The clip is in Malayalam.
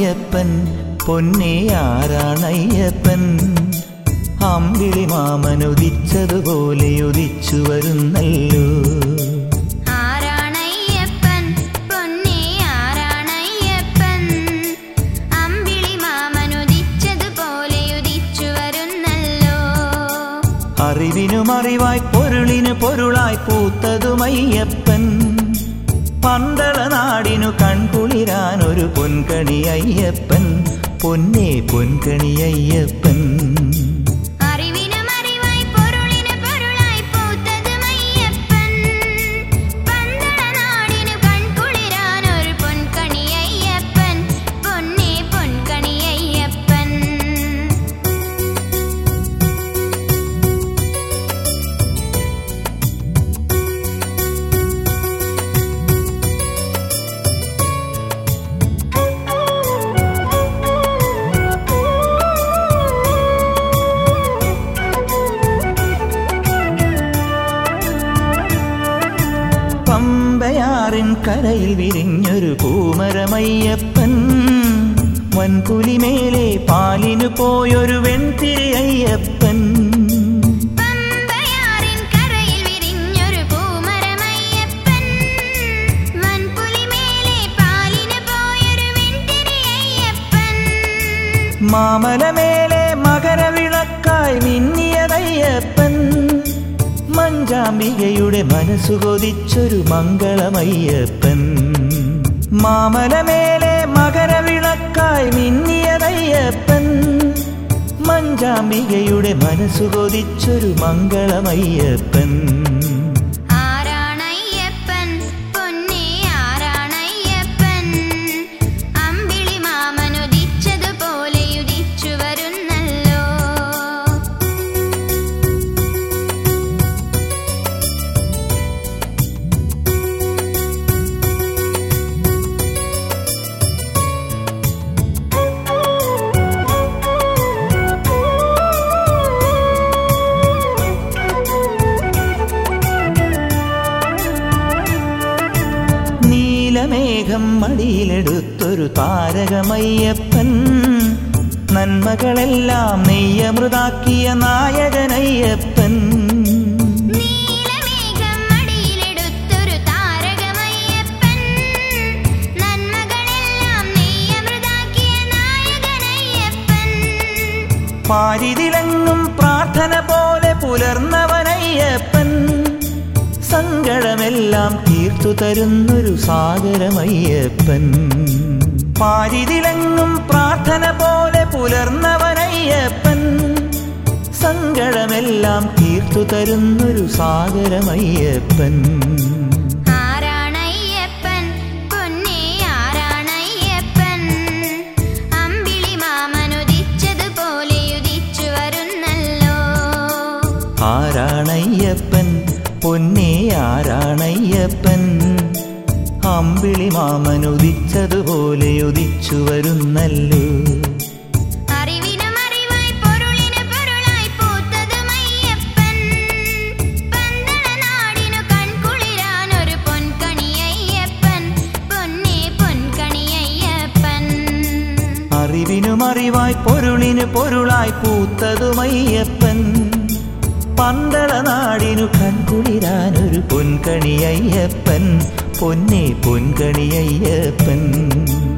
ആരാണയ്യപ്പൻ പൊന്നെ ആരാണയ്യപ്പൻ അമ്പിളി മാമനുദിച്ചതുപോലെ ഉദിച്ചു വരുന്നല്ലോ ആരാണയ്യപ്പൻ പൊന്നേ ആരാണയ്യപ്പൻ അമ്പിളി മാമനുദിച്ചതുപോലെ ഉദിച്ചു വരുന്നല്ലോ അറിവിനും അറിവായി പൊരുളിന് പൊരുളായി പൂത്തതുമയ്യപ്പൻ പന്തള നാടിനു കൺകുളിരാൻ ഒരു പൊൻകണി അയ്യപ്പൻ പൊന്നെ പൊൻകണി അയ്യപ്പൻ അറിവിനും അറിവായി പൊരുളിന് പൊരുളായി പൂത്തതുമയ്യപ്പൻ പന്തള നാടിനു കൺകുളിരാൻ ഒരു പൊൻകണി അയ്യപ്പൻ പൊന്നേ പൊൻകണി അയ്യപ്പൻ പമ്പയാറിൻ കരയിൽ വിരിഞ്ഞൊരു പൂമരമയ്യപ്പൻ വൻപുലിമേലെ പാലിനു പോയൊരു വെൺതിരി അയ്യപ്പൻ പമ്പയാറിൻ കരയിൽ വിരിഞ്ഞൊരു പൂമരമയ്യപ്പൻ വൻപുലിമേലെ പാലിന് പോയൊരു വെൺതിരി അയ്യപ്പൻ മാമലമേലെ മകരവിളക്കായി മിന്നിയതയ്യപ്പൻ മഞ്ചാംബികയുടെ മനസ്സു കൊതിച്ചൊരു മംഗളമയ്യപ്പൻ മാമലമേലെ മകരവിളക്കായി മിന്നിയതയ്യപ്പൻ മഞ്ചാംബികയുടെ മനസ്സു കൊതിച്ചൊരു മംഗളമയ്യപ്പൻ ആരാണയ്യപ്പൻ പൊന്നേ ആരാണയ്യപ്പൻ അമ്പിളി മാമനുദിച്ചതുപോലെ ഉദിച്ചു വരുന്നല്ലോ നീലമേഘം മടിയിലെടുത്തൊരു താരകമയ്യപ്പൻ നന്മകളെല്ലാം നെയ്യമൃതാക്കിയ നായകനയ്യപ്പൻ നീലമേഘം മടിയിലെടുത്തൊരു താരകമയ്യപ്പൻ നന്മകളെല്ലാം നെയ്യമൃതാക്കിയ നായകനയ്യപ്പൻ പാരിതിലെങ്ങും പ്രാർത്ഥന പോലെ പുലർന്നവനയ്യപ്പൻ സങ്കടമെല്ലാം തീർത്തു തരുന്നൊരു സാഗരമയ്യപ്പൻ പാരിതിലെങ്ങും പ്രാർത്ഥന പോലെ പുലർന്നവനയ്യപ്പൻ സങ്കടമെല്ലാം തീർത്തു തരുന്നൊരു സാഗരമയ്യപ്പൻ ആരാണയ്യപ്പൻ പൊന്നേ ആരാണയ്യപ്പൻ അമ്പിളി മാമനുദിച്ചതുപോലെ ഉദിച്ചു വരുന്നല്ലോ ആരാണയ്യപ്പൻ പൊന്നേ ആരാണയ്യപ്പൻ അമ്പിളി മാമനുദിച്ചതുപോലെ ഉദിച്ചു വരുന്നല്ലോ അറിവിനും അറിവായി പൊരുളിന് പൊരുളായി പൂത്തതുമയ്യപ്പൻ പന്തള നാടിനു കൺകുളിരാൻ ഒരു പൊൻകണി അയ്യപ്പൻ പൊന്നേ പൊൻകണി അയ്യപ്പൻ അറിവിനും അറിവായി പൊരുളിന് പൊരുളായി പൂത്തതുമയ്യപ്പൻ പന്തള നാടിനു കൺകുളിരാനൊരു പൊൻകണി അയ്യപ്പൻ പൊന്നെ പൊൻകണി അയ്യപ്പൻ